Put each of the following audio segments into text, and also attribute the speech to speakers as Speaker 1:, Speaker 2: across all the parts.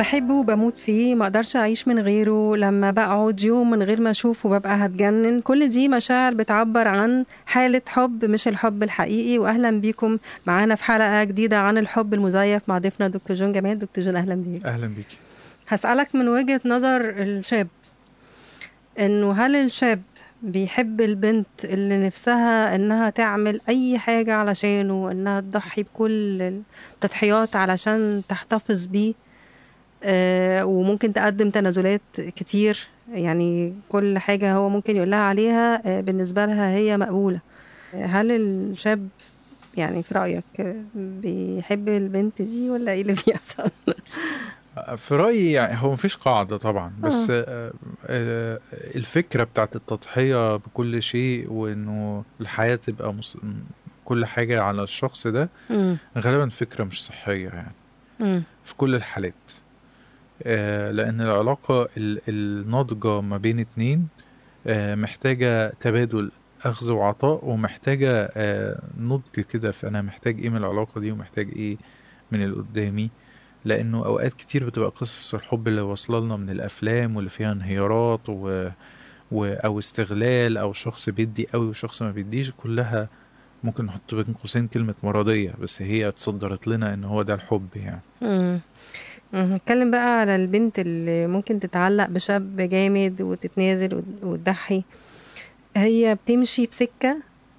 Speaker 1: بحبه وبموت فيه ما اقدرش اعيش من غيره لما بقعد يوم من غير ما اشوفه ببقى هتجنن كل دي مشاعر بتعبر عن حالة حب مش الحب الحقيقي واهلا بيكم معانا في حلقة جديدة عن الحب المزيف مع ضيفنا دكتور جون جمال دكتور جون اهلا بيك
Speaker 2: اهلا بيكي
Speaker 1: هسألك من وجهة نظر الشاب انه هل الشاب بيحب البنت اللي نفسها انها تعمل اي حاجة علشانه انها تضحي بكل التضحيات علشان تحتفظ بيه آه وممكن تقدم تنازلات كتير يعني كل حاجة هو ممكن يقول لها عليها آه بالنسبة لها هي مقبولة هل الشاب يعني في رأيك آه، بيحب البنت دي ولا ايه اللي بيحصل؟
Speaker 2: في رايي يعني هو مفيش قاعده طبعا بس آه. آه الفكره بتاعت التضحيه بكل شيء وانه الحياه تبقى مص... كل حاجه على الشخص ده
Speaker 1: مم.
Speaker 2: غالبا فكره مش صحيه يعني
Speaker 1: مم.
Speaker 2: في كل الحالات آه لان العلاقه ال- الناضجه ما بين اتنين آه محتاجه تبادل اخذ وعطاء ومحتاجه آه نضج كده فانا محتاج ايه من العلاقه دي ومحتاج ايه من اللي قدامي لانه اوقات كتير بتبقى قصص الحب اللي واصله لنا من الافلام واللي فيها انهيارات و... و... او استغلال او شخص بيدي قوي وشخص ما بيديش كلها ممكن نحط بين قوسين كلمه مرضيه بس هي اتصدرت لنا ان هو ده الحب يعني
Speaker 1: مم. مم. نتكلم بقى على البنت اللي ممكن تتعلق بشاب جامد وتتنازل وت- وتضحي هي بتمشي في سكة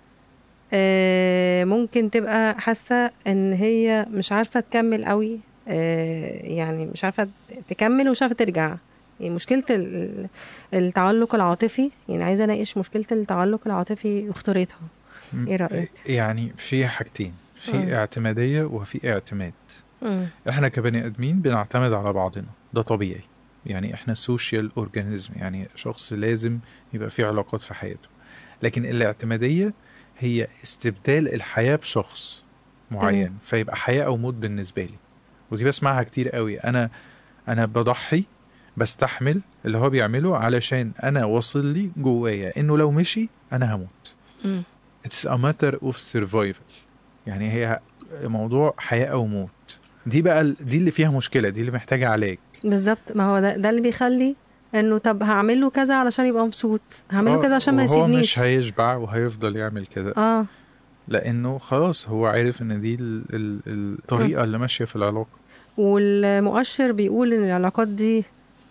Speaker 1: آه، ممكن تبقى حاسة ان هي مش عارفة تكمل قوي آه، يعني مش عارفة تكمل ومش عارفة ترجع يعني مشكلة ال- التعلق العاطفي يعني عايزة اناقش مشكلة التعلق العاطفي وخطورتها ايه رأيك؟
Speaker 2: يعني في حاجتين في
Speaker 1: مم.
Speaker 2: اعتماديه وفي اعتماد
Speaker 1: مم.
Speaker 2: احنا كبني ادمين بنعتمد على بعضنا ده طبيعي يعني احنا سوشيال اورجانيزم يعني شخص لازم يبقى فيه علاقات في حياته لكن الاعتماديه هي استبدال الحياه بشخص معين
Speaker 1: تمام.
Speaker 2: فيبقى حياه او موت بالنسبه لي ودي بسمعها كتير قوي انا انا بضحي بستحمل اللي هو بيعمله علشان انا واصل لي جوايا انه لو مشي انا هموت
Speaker 1: مم.
Speaker 2: It's a matter of survival يعني هي موضوع حياة أو موت دي بقى ال- دي اللي فيها مشكلة دي اللي محتاجة علاج
Speaker 1: بالظبط ما هو ده, ده اللي بيخلي انه طب هعمل له كذا علشان يبقى مبسوط هعمل له
Speaker 2: آه،
Speaker 1: كذا عشان ما
Speaker 2: وهو
Speaker 1: يسيبنيش
Speaker 2: مش هيشبع وهيفضل يعمل كده
Speaker 1: اه
Speaker 2: لأنه خلاص هو عارف إن دي ال- ال- الطريقة اللي ماشية في العلاقة
Speaker 1: والمؤشر بيقول ان العلاقات دي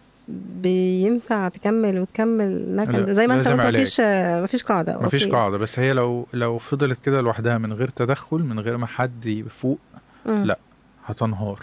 Speaker 1: بينفع تكمل وتكمل نكد
Speaker 2: لا،
Speaker 1: زي ما انت
Speaker 2: لازم
Speaker 1: قلت
Speaker 2: علاج.
Speaker 1: مفيش مفيش قاعده
Speaker 2: مفيش
Speaker 1: أوكي.
Speaker 2: قاعدة بس هي لو لو فضلت كده لوحدها من غير تدخل من غير ما حد يفوق
Speaker 1: مم.
Speaker 2: لا. هتنهار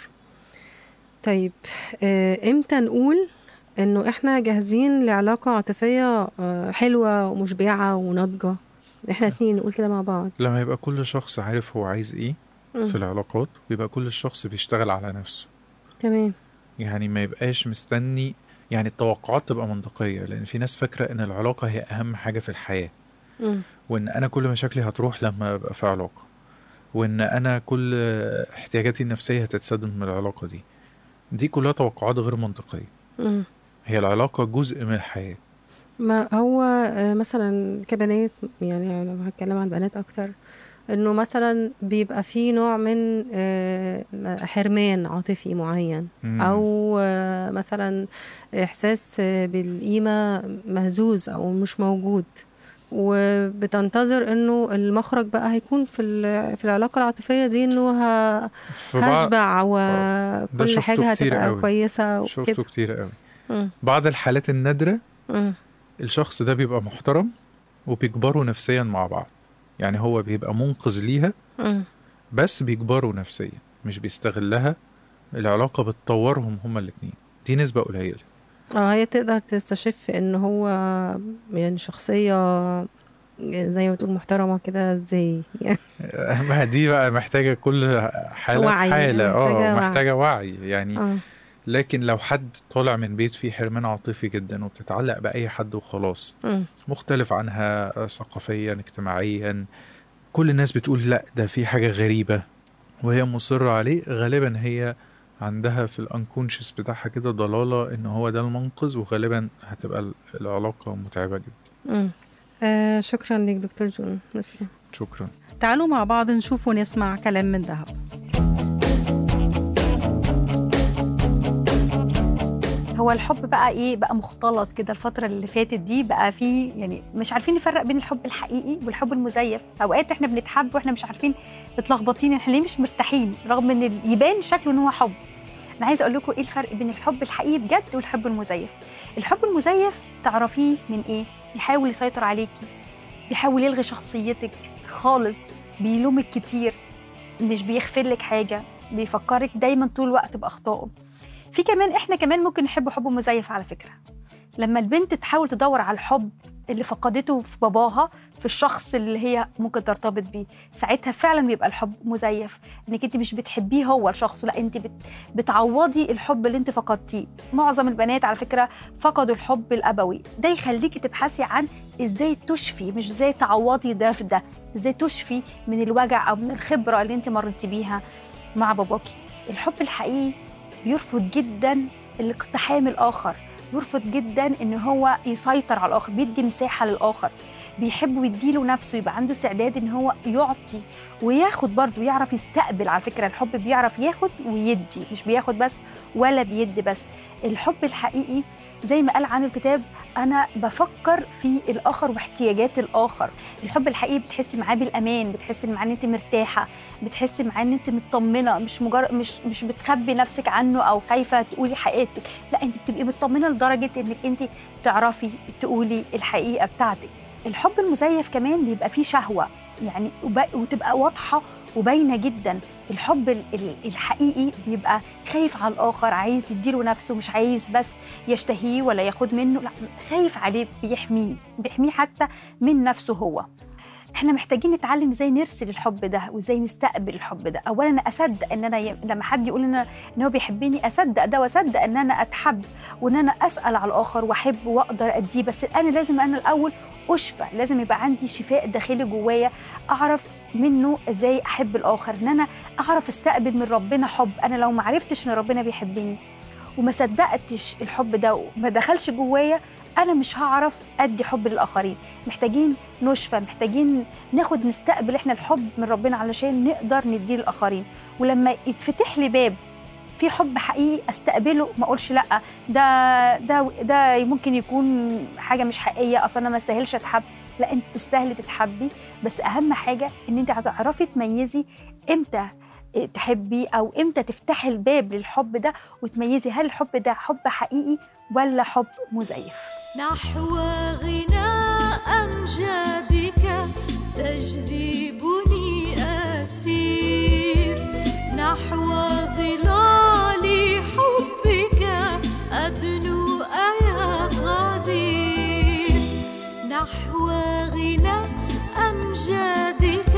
Speaker 1: طيب آه، امتى نقول انه احنا جاهزين لعلاقه عاطفيه آه، حلوه ومشبعه وناضجه احنا اتنين نقول كده مع بعض
Speaker 2: لما يبقى كل شخص عارف هو عايز ايه
Speaker 1: مم.
Speaker 2: في العلاقات ويبقى كل شخص بيشتغل على نفسه
Speaker 1: تمام
Speaker 2: يعني ما يبقاش مستني يعني التوقعات تبقى منطقية لأن في ناس فاكرة إن العلاقة هي أهم حاجة في الحياة
Speaker 1: مم.
Speaker 2: وإن أنا كل مشاكلي هتروح لما أبقى في علاقة وإن أنا كل احتياجاتي النفسية هتتسدد من العلاقة دي دي كلها توقعات غير منطقية
Speaker 1: مم.
Speaker 2: هي العلاقة جزء من الحياة
Speaker 1: ما هو آه، مثلا كبنات يعني لو هتكلم عن البنات اكتر انه مثلا بيبقى في نوع من آه، حرمان عاطفي معين
Speaker 2: مم.
Speaker 1: او آه، مثلا احساس آه، بالقيمه مهزوز او مش موجود وبتنتظر انه المخرج بقى هيكون في ال- في العلاقه العاطفيه دي انه ه-
Speaker 2: في بعض
Speaker 1: هشبع
Speaker 2: ده
Speaker 1: وكل
Speaker 2: شفته
Speaker 1: حاجه
Speaker 2: كتير
Speaker 1: هتبقى
Speaker 2: قوي.
Speaker 1: كويسه
Speaker 2: شفته
Speaker 1: وكده
Speaker 2: كتير قوي
Speaker 1: مم.
Speaker 2: بعض الحالات النادرة
Speaker 1: مم.
Speaker 2: الشخص ده بيبقى محترم وبيكبروا نفسيا مع بعض يعني هو بيبقى منقذ ليها
Speaker 1: مم.
Speaker 2: بس بيكبروا نفسيا مش بيستغلها العلاقة بتطورهم هما الاتنين دي نسبة قليلة
Speaker 1: اه هي تقدر تستشف ان هو يعني شخصية زي ما تقول محترمة كده ازاي يعني
Speaker 2: ما دي بقى محتاجة كل حالة
Speaker 1: وعي،
Speaker 2: حالة
Speaker 1: محتاجة
Speaker 2: اه
Speaker 1: وعي.
Speaker 2: محتاجة وعي يعني
Speaker 1: اه
Speaker 2: لكن لو حد طالع من بيت فيه حرمان عاطفي جدا وبتتعلق بأي حد وخلاص
Speaker 1: مم.
Speaker 2: مختلف عنها ثقافيا اجتماعيا كل الناس بتقول لا ده في حاجة غريبة وهي مصرة عليه غالبا هي عندها في الانكونشس بتاعها كده ضلالة ان هو ده المنقذ وغالبا هتبقى ال- العلاقة متعبة جدا
Speaker 1: مم. آه شكرا لك دكتور جون نسمع
Speaker 2: شكرا
Speaker 1: تعالوا مع بعض نشوف ونسمع كلام من ذهب
Speaker 3: هو الحب بقى ايه بقى مختلط كده الفتره اللي فاتت دي بقى فيه يعني مش عارفين نفرق بين الحب الحقيقي والحب المزيف اوقات احنا بنتحب واحنا مش عارفين متلخبطين احنا ليه مش مرتاحين رغم ان يبان شكله ان هو حب انا عايزه اقول لكم ايه الفرق بين الحب الحقيقي بجد والحب المزيف الحب المزيف تعرفيه من ايه بيحاول يسيطر عليكي بيحاول يلغي شخصيتك خالص بيلومك كتير مش بيغفر لك حاجه بيفكرك دايما طول الوقت باخطائه في كمان احنا كمان ممكن نحب حب مزيف على فكره لما البنت تحاول تدور على الحب اللي فقدته في باباها في الشخص اللي هي ممكن ترتبط بيه ساعتها فعلا بيبقى الحب مزيف انك انت مش بتحبيه هو الشخص لا انت بت بتعوضي الحب اللي انت فقدتيه معظم البنات على فكره فقدوا الحب الابوي ده يخليكي تبحثي عن ازاي تشفي مش ازاي تعوضي ده في ده ازاي تشفي من الوجع او من الخبره اللي انت مريتي بيها مع باباكي الحب الحقيقي بيرفض جدا الاقتحام الاخر بيرفض جدا ان هو يسيطر على الاخر بيدي مساحه للاخر بيحب ويديله نفسه يبقى عنده استعداد ان هو يعطي وياخد برضه يعرف يستقبل على فكره الحب بيعرف ياخد ويدي مش بياخد بس ولا بيدي بس الحب الحقيقي زي ما قال عنه الكتاب انا بفكر في الاخر واحتياجات الاخر الحب الحقيقي بتحسي معاه بالامان بتحسي معاه ان انت مرتاحه بتحسي معاه ان انت مطمنه مش مجرد مش مش بتخبي نفسك عنه او خايفه تقولي حقيقتك لا انت بتبقي مطمنه لدرجه انك انت تعرفي تقولي الحقيقه بتاعتك الحب المزيف كمان بيبقى فيه شهوه يعني وب- وتبقى واضحه وباينه جدا الحب ال- ال- الحقيقي بيبقى خايف على الاخر عايز يديله نفسه مش عايز بس يشتهيه ولا ياخد منه لا خايف عليه بيحميه بيحميه حتى من نفسه هو احنا محتاجين نتعلم ازاي نرسل الحب ده وازاي نستقبل الحب ده اولا انا اصدق ان انا ي... لما حد يقول ان ان هو بيحبني اصدق ده واصدق ان انا اتحب وان انا اسال على الاخر واحب واقدر اديه بس انا لازم انا الاول اشفى لازم يبقى عندي شفاء داخلي جوايا اعرف منه ازاي احب الاخر ان انا اعرف استقبل من ربنا حب انا لو ما عرفتش ان ربنا بيحبني وما صدقتش الحب ده وما دخلش جوايا انا مش هعرف ادي حب للاخرين محتاجين نشفى محتاجين ناخد نستقبل احنا الحب من ربنا علشان نقدر نديه للاخرين ولما يتفتح لي باب في حب حقيقي استقبله ما اقولش لا ده ده ده ممكن يكون حاجه مش حقيقيه اصلا انا ما استاهلش اتحب لا انت تستاهلي تتحبي بس اهم حاجه ان انت هتعرفي تميزي امتى تحبي او امتى تفتحي الباب للحب ده وتميزي هل الحب ده حب حقيقي ولا حب مزيف
Speaker 4: نحو غناء أمجادك تجذبني أسير نحو ظلال حبك أدنو أيا غدير نحو غناء أمجادك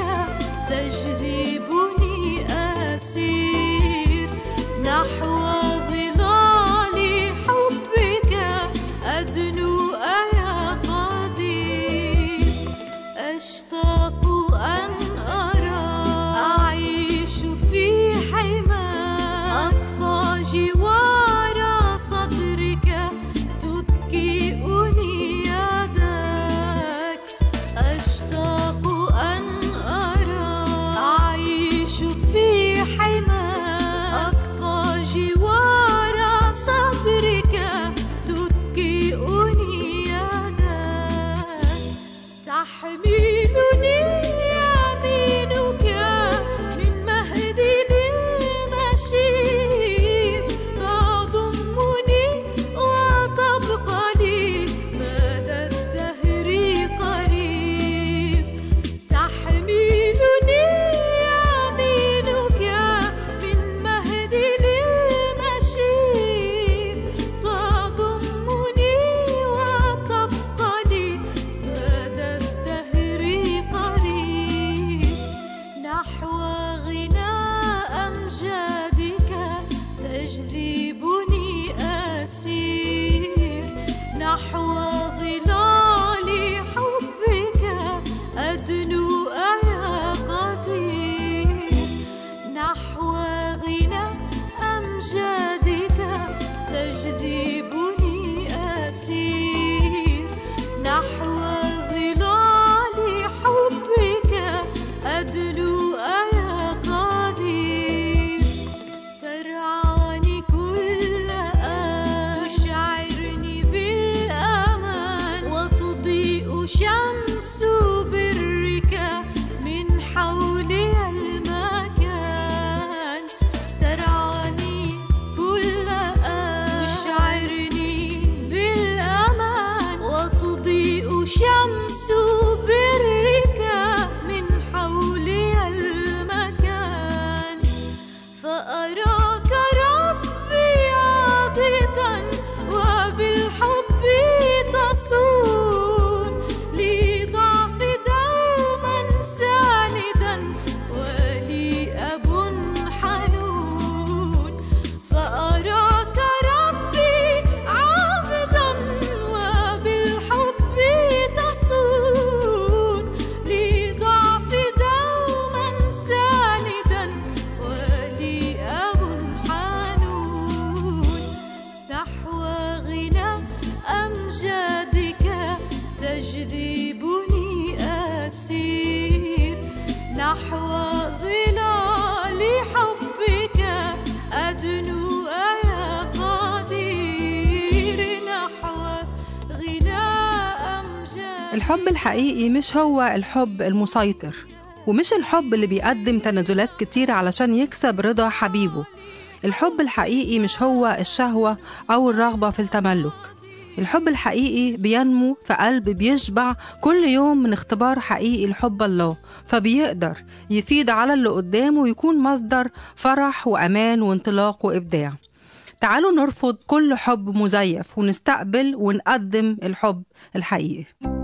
Speaker 4: تجذبني أسير نحو ظلال حبك أدنو أيا قدير أشتاق أن أرى أعيش في حمى أبقى جوار صدرك تبكئني يدك أشتاق أن أرى أعيش في حمى أبقى جوار صدرك تبكئني يدك تحملني يمينك من مهد للمشيب تضمني وتبقى لي مدى الدهر قريب تحملني يمينك من مهد للمشيب تضمني وتبقى لي مدى الدهر قريب نحو غناء أمجادك تجذبني أسير نحو ظلال حبك أدنو أيا قدير نحو غناء أمجادك تجذبني أسير نحو ظلال حبك أدنو أيا قدير ترعاني كل آن يجذبني أسير نحو ظلال حبك أدنو يا قدير نحو غناء أمجاد
Speaker 1: الحب الحقيقي مش هو الحب المسيطر ومش الحب اللي بيقدم تنازلات كتير علشان يكسب رضا حبيبه الحب الحقيقي مش هو الشهوة أو الرغبة في التملك الحب الحقيقي بينمو في قلب بيشبع كل يوم من اختبار حقيقي لحب الله فبيقدر يفيد على اللي قدامه ويكون مصدر فرح وأمان وانطلاق وإبداع تعالوا نرفض كل حب مزيف ونستقبل ونقدم الحب الحقيقي